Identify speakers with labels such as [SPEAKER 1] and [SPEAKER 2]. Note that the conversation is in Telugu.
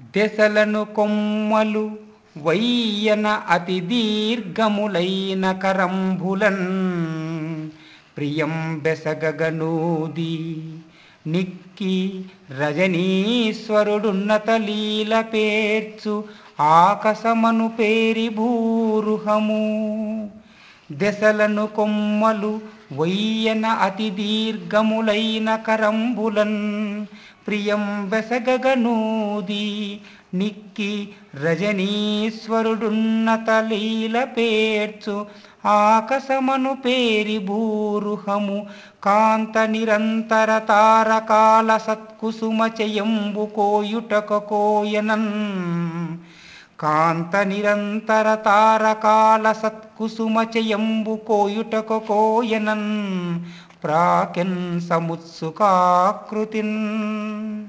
[SPEAKER 1] దెసలను కొమ్మలు వయ్యన అతి దీర్ఘములైన కరంభులన్ ప్రియం బెసగగనూది నిక్కి రజనీశ్వరుడున్నత లీల పేర్చు ఆకసమను పేరి భూరుహము దెసలను కొమ్మలు వయ్యన అతి దీర్ఘములైన కరంబులన్ ప్రియం బెసగగనూది నిక్కి రజనీశ్వరుడున్నత లీల పేర్చు ఆకసమను పేరి భూరుహము కాంత నిరంతర తారకాల సత్కుసుమ చెయంబు కోయుటక కోయనన్ కాంత నిరంతర తారకాల సత్కుసుమ చెయంబు కోయుటక కోయనన్ ప్రాకెన్ సముత్సుకాకృతిన్